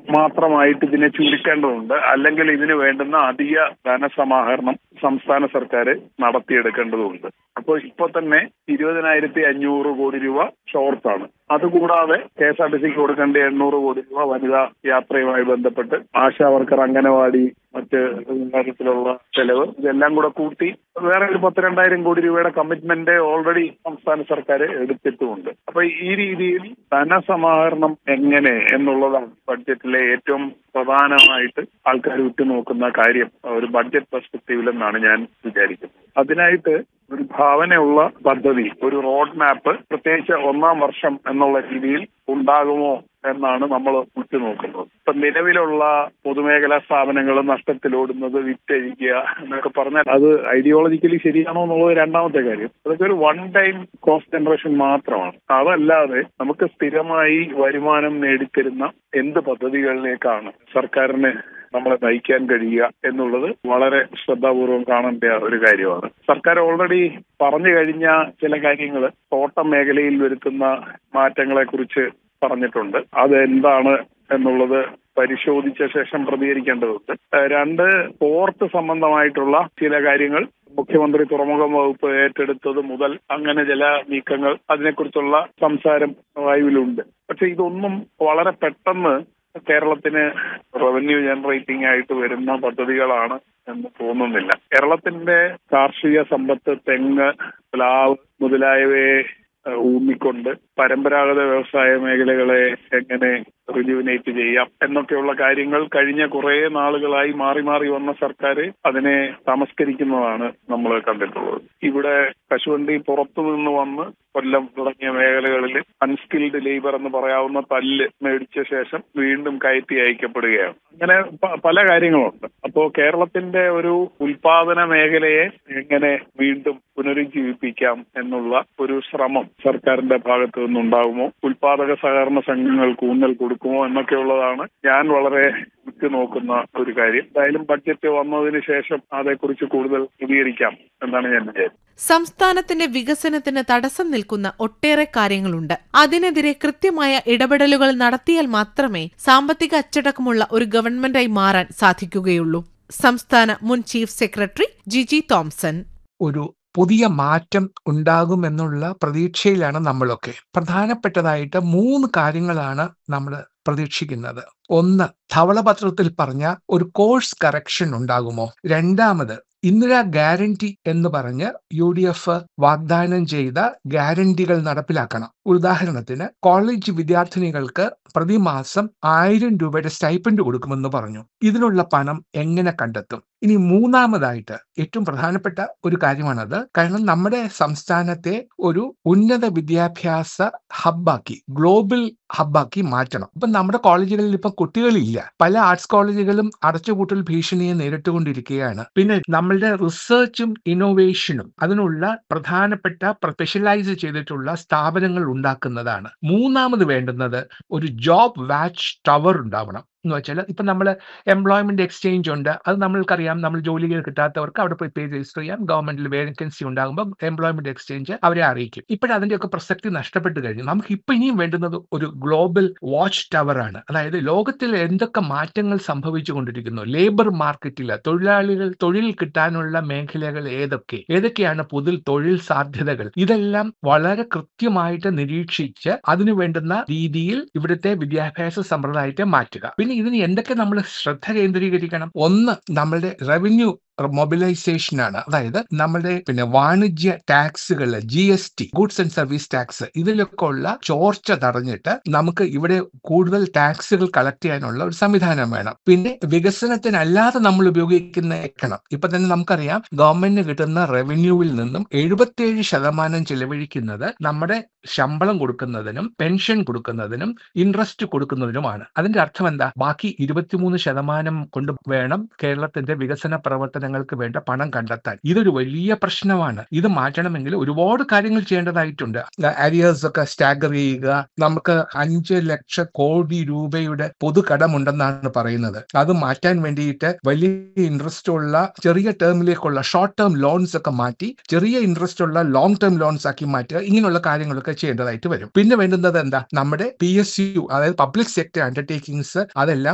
മാത്രമായിട്ട് ഇതിനെ ചുരുക്കേണ്ടതുണ്ട് അല്ലെങ്കിൽ ഇതിന് വേണ്ടുന്ന അധിക ധനസമാഹരണം സംസ്ഥാന സർക്കാർ നടത്തിയെടുക്കേണ്ടതുണ്ട് അപ്പോൾ ഇപ്പൊ തന്നെ ഇരുപതിനായിരത്തി അഞ്ഞൂറ് കോടി രൂപ ഷോർട്ടാണ് അതുകൂടാതെ കെ എസ് ആർ ടി സിക്ക് കൊടുക്കേണ്ട എണ്ണൂറ് കോടി രൂപ വനിതാ യാത്രയുമായി ബന്ധപ്പെട്ട് ആശാ വർക്കർ അംഗനവാടി മറ്റ് കാര്യത്തിലുള്ള ചെലവ് ഇതെല്ലാം കൂടെ കൂട്ടി വേറെ ഒരു പത്ത് രണ്ടായിരം കോടി രൂപയുടെ കമ്മിറ്റ്മെന്റ് ഓൾറെഡി സംസ്ഥാന സർക്കാർ എടുത്തിട്ടുമുണ്ട് അപ്പൊ ഈ രീതിയിൽ ധനസമാഹരണം എങ്ങനെ എന്നുള്ളതാണ് ബഡ്ജറ്റിലെ ഏറ്റവും പ്രധാനമായിട്ട് ആൾക്കാർ ഉറ്റുനോക്കുന്ന കാര്യം ഒരു ബഡ്ജറ്റ് പെർസ്പെക്റ്റീവിൽ എന്നാണ് ഞാൻ വിചാരിക്കുന്നത് അതിനായിട്ട് ഒരു ഭാവനയുള്ള പദ്ധതി ഒരു റോഡ് മാപ്പ് പ്രത്യേകിച്ച് ഒന്നാം വർഷം എന്നുള്ള രീതിയിൽ ഉണ്ടാകുമോ എന്നാണ് നമ്മൾ ഉറ്റുനോക്കുന്നത് ഇപ്പൊ നിലവിലുള്ള പൊതുമേഖലാ സ്ഥാപനങ്ങൾ നഷ്ടത്തിലോടുന്നത് വിറ്റഴിക്കുക എന്നൊക്കെ പറഞ്ഞാൽ അത് ഐഡിയോളജിക്കലി ശരിയാണോ എന്നുള്ളത് രണ്ടാമത്തെ കാര്യം അതൊക്കെ ഒരു വൺ ടൈം കോസ്റ്റ് ജനറേഷൻ മാത്രമാണ് അതല്ലാതെ നമുക്ക് സ്ഥിരമായി വരുമാനം നേടിത്തരുന്ന എന്ത് പദ്ധതികളിലേക്കാണ് സർക്കാരിന് നമ്മളെ നയിക്കാൻ കഴിയുക എന്നുള്ളത് വളരെ ശ്രദ്ധാപൂർവം കാണേണ്ട ഒരു കാര്യമാണ് സർക്കാർ ഓൾറെഡി പറഞ്ഞു കഴിഞ്ഞ ചില കാര്യങ്ങൾ തോട്ടം മേഖലയിൽ വരുത്തുന്ന മാറ്റങ്ങളെ കുറിച്ച് പറഞ്ഞിട്ടുണ്ട് അത് എന്താണ് എന്നുള്ളത് പരിശോധിച്ച ശേഷം പ്രതികരിക്കേണ്ടതുണ്ട് രണ്ട് പോർട്ട് സംബന്ധമായിട്ടുള്ള ചില കാര്യങ്ങൾ മുഖ്യമന്ത്രി തുറമുഖം വകുപ്പ് ഏറ്റെടുത്തത് മുതൽ അങ്ങനെ ചില നീക്കങ്ങൾ അതിനെക്കുറിച്ചുള്ള സംസാരം വായുവിലുണ്ട് പക്ഷെ ഇതൊന്നും വളരെ പെട്ടെന്ന് കേരളത്തിന് റവന്യൂ ജനറേറ്റിംഗ് ആയിട്ട് വരുന്ന പദ്ധതികളാണ് എന്ന് തോന്നുന്നില്ല കേരളത്തിന്റെ കാർഷിക സമ്പത്ത് തെങ്ങ് പ്ലാവ് മുതലായവയെ ഊന്നിക്കൊണ്ട് പരമ്പരാഗത വ്യവസായ മേഖലകളെ എങ്ങനെ റിജുവിനേറ്റ് ചെയ്യാം എന്നൊക്കെയുള്ള കാര്യങ്ങൾ കഴിഞ്ഞ കുറെ നാളുകളായി മാറി മാറി വന്ന സർക്കാർ അതിനെ തമസ്കരിക്കുന്നതാണ് നമ്മൾ കണ്ടിട്ടുള്ളത് ഇവിടെ കശുവണ്ടി പുറത്തു നിന്ന് വന്ന് കൊല്ലം തുടങ്ങിയ മേഖലകളിൽ അൺസ്കിൽഡ് ലേബർ എന്ന് പറയാവുന്ന തല്ല് മേടിച്ച ശേഷം വീണ്ടും കയറ്റി അയക്കപ്പെടുകയാണ് അങ്ങനെ പല കാര്യങ്ങളുണ്ട് അപ്പോ കേരളത്തിന്റെ ഒരു ഉൽപാദന മേഖലയെ എങ്ങനെ വീണ്ടും പുനരുജ്ജീവിപ്പിക്കാം എന്നുള്ള ഒരു ശ്രമം സർക്കാരിന്റെ ഭാഗത്തു നിന്നുണ്ടാകുമോ ഉൽപാദക സഹകരണ സംഘങ്ങൾക്ക് ഊന്നൽ കൊടുക്കുമോ എന്നൊക്കെയുള്ളതാണ് ഞാൻ വളരെ നോക്കുന്ന ഒരു കാര്യം എന്തായാലും ബഡ്ജറ്റ് വന്നതിന് ശേഷം അതേക്കുറിച്ച് കൂടുതൽ പ്രതികരിക്കാം എന്നാണ് ഞാൻ വിചാരിച്ചത് സംസ്ഥാനത്തിന്റെ വികസനത്തിന് തടസ്സം നിൽക്കുന്ന ഒട്ടേറെ കാര്യങ്ങളുണ്ട് അതിനെതിരെ കൃത്യമായ ഇടപെടലുകൾ നടത്തിയാൽ മാത്രമേ സാമ്പത്തിക അച്ചടക്കമുള്ള ഒരു ഗവൺമെന്റായി മാറാൻ സാധിക്കുകയുള്ളൂ സംസ്ഥാന മുൻ ചീഫ് സെക്രട്ടറി ജിജി തോംസൺ ഒരു പുതിയ മാറ്റം ഉണ്ടാകുമെന്നുള്ള പ്രതീക്ഷയിലാണ് നമ്മളൊക്കെ പ്രധാനപ്പെട്ടതായിട്ട് മൂന്ന് കാര്യങ്ങളാണ് നമ്മൾ പ്രതീക്ഷിക്കുന്നത് ഒന്ന് ധവളപത്രത്തിൽ പറഞ്ഞ ഒരു കോഴ്സ് കറക്ഷൻ ഉണ്ടാകുമോ രണ്ടാമത് ഇന്ദിരാ ഗ്യാരണ്ടി എന്ന് പറഞ്ഞ് യു ഡി എഫ് വാഗ്ദാനം ചെയ്ത ഗ്യാരണ്ടികൾ നടപ്പിലാക്കണം ഉദാഹരണത്തിന് കോളേജ് വിദ്യാർത്ഥിനികൾക്ക് പ്രതിമാസം ആയിരം രൂപയുടെ സ്റ്റൈപ്പൻഡ് കൊടുക്കുമെന്ന് പറഞ്ഞു ഇതിനുള്ള പണം എങ്ങനെ കണ്ടെത്തും ഇനി മൂന്നാമതായിട്ട് ഏറ്റവും പ്രധാനപ്പെട്ട ഒരു കാര്യമാണത് കാരണം നമ്മുടെ സംസ്ഥാനത്തെ ഒരു ഉന്നത വിദ്യാഭ്യാസ ഹബ്ബാക്കി ഗ്ലോബൽ ഹബ്ബാക്കി മാറ്റണം ഇപ്പം നമ്മുടെ കോളേജുകളിൽ ഇപ്പം കുട്ടികളില്ല പല ആർട്സ് കോളേജുകളും അടച്ചുപൂട്ടൽ ഭീഷണിയെ നേരിട്ടുകൊണ്ടിരിക്കുകയാണ് പിന്നെ നമ്മളുടെ റിസർച്ചും ഇന്നോവേഷനും അതിനുള്ള പ്രധാനപ്പെട്ട സ്പെഷ്യലൈസ് ചെയ്തിട്ടുള്ള സ്ഥാപനങ്ങൾ ഉണ്ടാക്കുന്നതാണ് മൂന്നാമത് വേണ്ടുന്നത് ഒരു ജോബ് വാച്ച് ടവർ ഉണ്ടാവണം എന്ന് വെച്ചാൽ ഇപ്പം നമ്മൾ എംപ്ലോയ്മെന്റ് എക്സ്ചേഞ്ച് ഉണ്ട് അത് നമ്മൾക്കറിയാം നമ്മൾ ജോലികൾ കിട്ടാത്തവർക്ക് അവിടെ പോയി പേ രജിസ്റ്റർ ചെയ്യാം ഗവൺമെന്റിൽ വേക്കൻസി ഉണ്ടാകുമ്പോൾ എംപ്ലോയ്മെന്റ് എക്സ്ചേഞ്ച് അവരെ അറിയിക്കും ഇപ്പോഴും അതിന്റെയൊക്കെ പ്രസക്തി നഷ്ടപ്പെട്ട് കഴിഞ്ഞു നമുക്ക് ഇപ്പം ഇനിയും വേണ്ടുന്നത് ഒരു ഗ്ലോബൽ വാച്ച് ടവർ ആണ് അതായത് ലോകത്തിൽ എന്തൊക്കെ മാറ്റങ്ങൾ സംഭവിച്ചു കൊണ്ടിരിക്കുന്നു ലേബർ മാർക്കറ്റിൽ തൊഴിലാളികൾ തൊഴിൽ കിട്ടാനുള്ള മേഖലകൾ ഏതൊക്കെ ഏതൊക്കെയാണ് പുതിയ തൊഴിൽ സാധ്യതകൾ ഇതെല്ലാം വളരെ കൃത്യമായിട്ട് നിരീക്ഷിച്ച് അതിനു വേണ്ടുന്ന രീതിയിൽ ഇവിടുത്തെ വിദ്യാഭ്യാസ സമ്പ്രദായത്തെ മാറ്റുക പിന്നെ ഇതിന് എന്തൊക്കെ നമ്മൾ ശ്രദ്ധ കേന്ദ്രീകരിക്കണം ഒന്ന് നമ്മളുടെ റവന്യൂ മൊബിലൈസേഷൻ ആണ് അതായത് നമ്മുടെ പിന്നെ വാണിജ്യ ടാക്സുകൾ G S T goods and service tax ഇതിലൊക്കെ ഉള്ള ചോർച്ച തടഞ്ഞിട്ട് നമുക്ക് ഇവിടെ കൂടുതൽ ടാക്സുകൾ കളക്ട് ചെയ്യാനുള്ള ഒരു സംവിധാനം വേണം പിന്നെ വികസനത്തിനല്ലാതെ നമ്മൾ ഉപയോഗിക്കുന്ന എക്കണം ഇപ്പൊ തന്നെ നമുക്കറിയാം ഗവൺമെന്റിന് കിട്ടുന്ന റവന്യൂവിൽ നിന്നും എഴുപത്തിയേഴ് ശതമാനം ചെലവഴിക്കുന്നത് നമ്മുടെ ശമ്പളം കൊടുക്കുന്നതിനും പെൻഷൻ കൊടുക്കുന്നതിനും ഇൻട്രസ്റ്റ് കൊടുക്കുന്നതിനുമാണ് അതിന്റെ അർത്ഥം എന്താ ബാക്കി ഇരുപത്തിമൂന്ന് ശതമാനം കൊണ്ട് വേണം കേരളത്തിന്റെ വികസന പ്രവർത്തന പ്രവർത്തനങ്ങൾക്ക് വേണ്ട പണം കണ്ടെത്താൻ ഇതൊരു വലിയ പ്രശ്നമാണ് ഇത് മാറ്റണമെങ്കിൽ ഒരുപാട് കാര്യങ്ങൾ ചെയ്യേണ്ടതായിട്ടുണ്ട് അരിയേഴ്സ് ഒക്കെ സ്റ്റാഗർ ചെയ്യുക നമുക്ക് അഞ്ച് ലക്ഷം കോടി രൂപയുടെ പൊതുകടമുണ്ടെന്നാണ് പറയുന്നത് അത് മാറ്റാൻ വേണ്ടിയിട്ട് വലിയ ഇൻട്രസ്റ്റ് ഉള്ള ചെറിയ ടേമിലേക്കുള്ള ഷോർട്ട് ടേം ലോൺസ് ഒക്കെ മാറ്റി ചെറിയ ഇൻട്രസ്റ്റ് ഉള്ള ലോങ് ടേം ലോൺസ് ആക്കി മാറ്റുക ഇങ്ങനെയുള്ള കാര്യങ്ങളൊക്കെ ചെയ്യേണ്ടതായിട്ട് വരും പിന്നെ വേണ്ടുന്നത് എന്താ നമ്മുടെ പി എസ് യു അതായത് പബ്ലിക് സെക്ടർ അണ്ടർടേക്കിങ്സ് അതെല്ലാം